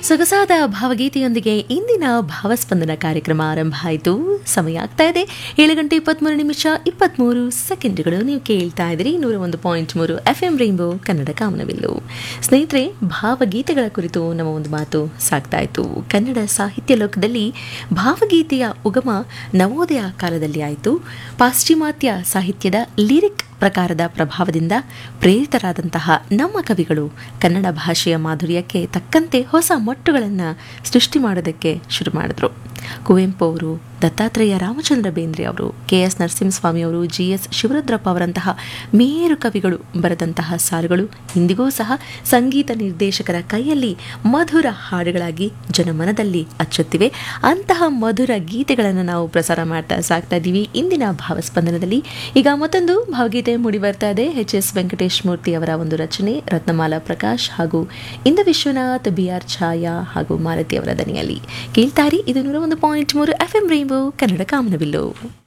ಸೊಗಸಾದ ಭಾವಗೀತೆಯೊಂದಿಗೆ ಇಂದಿನ ಭಾವಸ್ಪಂದನ ಕಾರ್ಯಕ್ರಮ ಆರಂಭ ಆಯಿತು ಸಮಯ ಆಗ್ತಾ ಇದೆ ಏಳು ಗಂಟೆ ಇಪ್ಪತ್ತ್ಮೂರು ನಿಮಿಷ ಇಪ್ಪತ್ತ್ಮೂರು ಸೆಕೆಂಡ್ಗಳು ನೀವು ಕೇಳ್ತಾ ಇದ್ದೀರಿ ನೂರ ಒಂದು ಪಾಯಿಂಟ್ ಮೂರು ಎಫ್ ಎಂ ರೈನ್ಬೋ ಕನ್ನಡ ಕಾಮನವಿಲ್ಲು ಸ್ನೇಹಿತರೆ ಭಾವಗೀತೆಗಳ ಕುರಿತು ನಮ್ಮ ಒಂದು ಮಾತು ಸಾಗ್ತಾ ಇತ್ತು ಕನ್ನಡ ಸಾಹಿತ್ಯ ಲೋಕದಲ್ಲಿ ಭಾವಗೀತೆಯ ಉಗಮ ನವೋದಯ ಕಾಲದಲ್ಲಿ ಆಯಿತು ಪಾಶ್ಚಿಮಾತ್ಯ ಸಾಹಿತ್ಯದ ಲಿರಿಕ್ ಪ್ರಕಾರದ ಪ್ರಭಾವದಿಂದ ಪ್ರೇರಿತರಾದಂತಹ ನಮ್ಮ ಕವಿಗಳು ಕನ್ನಡ ಭಾಷೆಯ ಮಾಧುರ್ಯಕ್ಕೆ ತಕ್ಕಂತೆ ಹೊಸ ಮಟ್ಟುಗಳನ್ನು ಸೃಷ್ಟಿ ಮಾಡೋದಕ್ಕೆ ಶುರು ಮಾಡಿದ್ರು ಕುವೆಂಪು ಅವರು ದತ್ತಾತ್ರೇಯ ರಾಮಚಂದ್ರ ಬೇಂದ್ರೆ ಅವರು ಕೆ ಎಸ್ ನರಸಿಂಹಸ್ವಾಮಿ ಅವರು ಜಿ ಎಸ್ ಶಿವರುದ್ರಪ್ಪ ಅವರಂತಹ ಮೇರು ಕವಿಗಳು ಬರೆದಂತಹ ಸಾಲುಗಳು ಇಂದಿಗೂ ಸಹ ಸಂಗೀತ ನಿರ್ದೇಶಕರ ಕೈಯಲ್ಲಿ ಮಧುರ ಹಾಡುಗಳಾಗಿ ಜನಮನದಲ್ಲಿ ಅಚ್ಚುತ್ತಿವೆ ಅಂತಹ ಮಧುರ ಗೀತೆಗಳನ್ನು ನಾವು ಪ್ರಸಾರ ಮಾಡ್ತಾ ಸಾಕ್ತಾ ಇದ್ದೀವಿ ಇಂದಿನ ಭಾವಸ್ಪಂದನದಲ್ಲಿ ಈಗ ಮತ್ತೊಂದು ಭಾವಗೀತೆ ಮೂಡಿ ಬರ್ತಾ ಇದೆ ಎಚ್ ಎಸ್ ವೆಂಕಟೇಶ್ ಮೂರ್ತಿ ಅವರ ಒಂದು ರಚನೆ ರತ್ನಮಾಲಾ ಪ್ರಕಾಶ್ ಹಾಗೂ ಇಂದ ವಿಶ್ವನಾಥ್ ಬಿ ಆರ್ ಛಾಯಾ ಹಾಗೂ ಮಾಲತಿ ಅವರ ದನಿಯಲ್ಲಿ ಕೇಳ್ತಾರಿ ಇದು ನೂರ ಒಂದು ಪಾಯಿಂಟ್ ಮೂರು ಎಫ್ ಎಂ ರೈನ್ಬೋ ಕನ್ನಡ ಕಾಮನಬಿಲ್ಲು